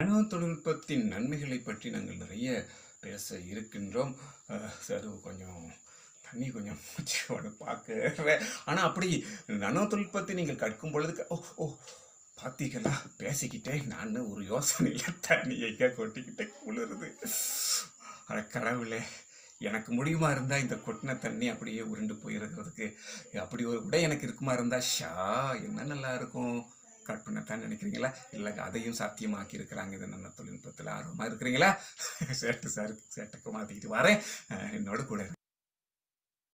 நானோ தொழில்நுட்பத்தின் நன்மைகளை பற்றி நாங்கள் நிறைய பேச இருக்கின்றோம் அஹ், சார் கொஞ்சம் தண்ணி கொஞ்சம் மூச்சோட பார்க்க ஆனால் அப்படி நானோ தொழில்நுட்பத்தை நீங்கள் கற்கும் பொழுது க- ஓ ஓ பார்த்தீங்களா பேசிக்கிட்டே நான் ஒரு யோசனையில் தண்ணி எங்க கொட்டிக்கிட்டே குளிருது அட கடவுளே எனக்கு முடியுமா இருந்தால் இந்த கொட்டின தண்ணி அப்படியே உருண்டு போயிருக்கிறதுக்கு அப்படி ஒரு உடை எனக்கு இருக்குமா இருந்தால் ஷா என்ன நல்லா இருக்கும் கட் பண்ணத்தான் நினைக்கிறீங்களா இல்லை அதையும் சாத்தியமாக்கி இருக்கிறாங்க இது நம்ம தொழில்நுட்பத்தில் ஆர்வமாக இருக்கிறீங்களா சேட்டு சார் சேட்டுக்கு மாற்றிக்கிட்டு வரேன் அஹ் என்னோட கூட இருங்க.